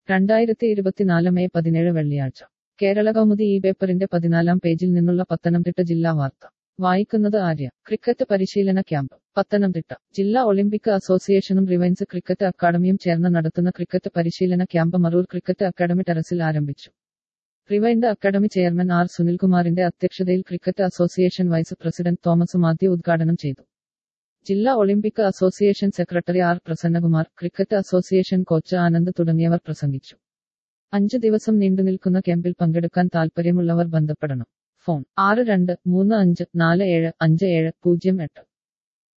രണ്ടായിരത്തി ഇരുപത്തിനാല് മെയ് പതിനേഴ് വെള്ളിയാഴ്ച കേരള കൗമുദി ഈ പേപ്പറിന്റെ പതിനാലാം പേജിൽ നിന്നുള്ള പത്തനംതിട്ട ജില്ലാ വാർത്ത വായിക്കുന്നത് ആര്യ ക്രിക്കറ്റ് പരിശീലന ക്യാമ്പ് പത്തനംതിട്ട ജില്ലാ ഒളിമ്പിക് അസോസിയേഷനും റിവൈൻസ് ക്രിക്കറ്റ് അക്കാദമിയും ചേർന്ന് നടത്തുന്ന ക്രിക്കറ്റ് പരിശീലന ക്യാമ്പ് മറൂർ ക്രിക്കറ്റ് അക്കാദമി ടെറസിൽ ആരംഭിച്ചു റിവൈൻഡ് അക്കാദമി ചെയർമാൻ ആർ സുനിൽകുമാറിന്റെ അധ്യക്ഷതയിൽ cricket association vice president Thomas Mathew ഉദ്ഘാടനം ചെയ്തു ജില്ലാ Olympic association secretary R Prasannakumar cricket association coach Anand തുടങ്ങിയവർ പ്രസംഗിച്ചു അഞ്ച് ദിവസം നീണ്ടുനിൽക്കുന്ന ക്യാമ്പിൽ പങ്കെടുക്കാൻ താൽപ്പര്യമുള്ളവർ ബന്ധപ്പെടണം ഫോൺ ആറ് രണ്ട് മൂന്ന് അഞ്ച് നാല് ഏഴ് അഞ്ച് ഏഴ് പൂജ്യം എട്ട്